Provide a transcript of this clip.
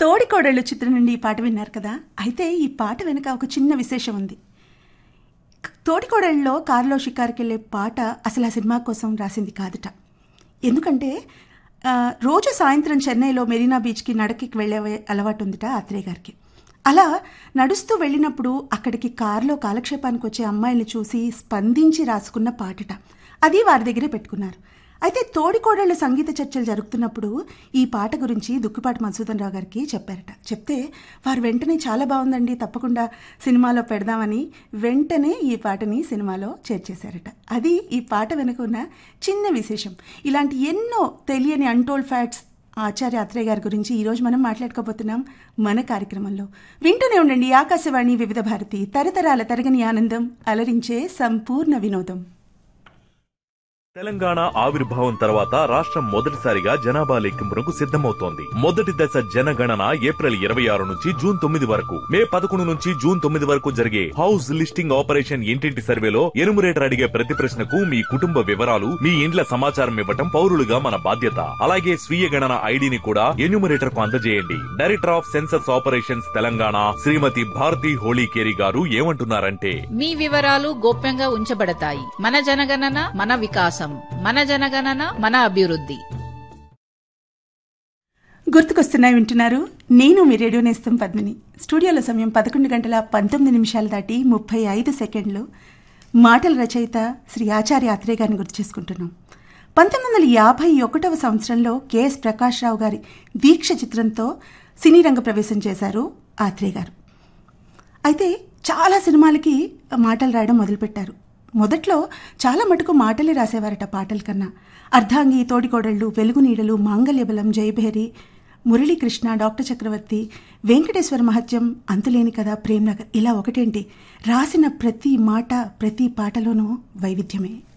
తోడికోడళ్ళు చిత్రం నుండి ఈ పాట విన్నారు కదా అయితే ఈ పాట వెనుక ఒక చిన్న విశేషం ఉంది తోడికోడళ్ళలో కారులో షికారుకి వెళ్ళే పాట అసలు ఆ సినిమా కోసం రాసింది కాదుట ఎందుకంటే ఆ, రోజు సాయంత్రం చెన్నైలో మెరీనా బీచ్కి నడకికి వెళ్ళే అలవాటు ఉందిట ఆత్రేయ గారికి అలా నడుస్తూ వెళ్ళినప్పుడు అక్కడికి కారులో కాలక్షేపానికి వచ్చే అమ్మాయిని చూసి స్పందించి రాసుకున్న పాటట అది వారి దగ్గరే పెట్టుకున్నారు అయితే తోడికోడళ్ళ సంగీత చర్చలు జరుగుతున్నప్పుడు ఈ పాట గురించి దుక్కిపాటి మధుసూదన్ రావు గారికి చెప్పారట చెప్తే వారు వెంటనే చాలా బాగుందండి తప్పకుండా సినిమాలో పెడదామని వెంటనే ఈ పాటని సినిమాలో చేర్చేశారట అది ఈ పాట వెనుక ఉన్న చిన్న విశేషం ఇలాంటి ఎన్నో తెలియని అన్టోల్డ్ ఫ్యాక్ట్స్ ఆచార్య ఆత్రేయ గారి గురించి ఈరోజు మనం మాట్లాడుకోబోతున్నాం మన కార్యక్రమంలో వింటూనే ఉండండి ఆకాశవాణి వివిధ భారతి తరతరాల తరగని ఆనందం అలరించే సంపూర్ణ వినోదం తెలంగాణ ఆవిర్భావం తర్వాత రాష్ట్రం మొదటిసారిగా జనాభా లెక్కింపునకు సిద్ధమవుతోంది మొదటి దశ జనగణన ఏప్రిల్ ఇరవై ఆరు నుంచి జూన్ తొమ్మిది వరకు మే పదకొండు నుంచి జూన్ తొమ్మిది వరకు జరిగే హౌస్ లిస్టింగ్ ఆపరేషన్ ఇంటింటి సర్వేలో ఎనుమరేటర్ అడిగే ప్రతి ప్రశ్నకు మీ కుటుంబ వివరాలు మీ ఇండ్ల సమాచారం ఇవ్వటం పౌరులుగా మన బాధ్యత అలాగే స్వీయ గణన ఐడిని కూడా ఎన్యూమరేటర్ కు అందజేయండి director of census operations Telangana Shrimati Bharathi Holikeri garu ఏమంటున్నారంటే మీ వివరాలు గోప్యంగా ఉంచబడతాయి మన జనగణన మన వికాసం మన జనగణన మన అభివృద్ధి గుర్తుకొస్తున్నాయి వింటున్నారు నేను మీ రేడియో నేస్తం పద్మిని స్టూడియోలో సమయం పదకొండు గంటల పంతొమ్మిది నిమిషాలు దాటి ముప్పై ఐదు సెకండ్లు మాటల రచయిత శ్రీ ఆచార్య ఆత్రేయ గారిని గుర్తు చేసుకుంటున్నాం పంతొమ్మిది వందల యాభై ఒకటవ సంవత్సరంలో కెఎస్ ప్రకాష్ రావు గారి దీక్ష చిత్రంతో సినీ రంగ ప్రవేశం చేశారు ఆత్రేయ గారు అయితే చాలా సినిమాలకి మాటలు రాయడం మొదలుపెట్టారు మొదట్లో చాలా మటుకు మాటలే రాసేవారట పాటల కన్నా అర్ధాంగి తోడికోడళ్ళు వెలుగు నీడలు మాంగళ్యబలం జయభేరి మురళీకృష్ణ డాక్టర్ చక్రవర్తి వెంకటేశ్వర మహత్యం అంతులేని కథ ప్రేమ్నగర్ ఇలా ఒకటేంటి రాసిన ప్రతి మాట ప్రతి పాటలోనూ వైవిధ్యమే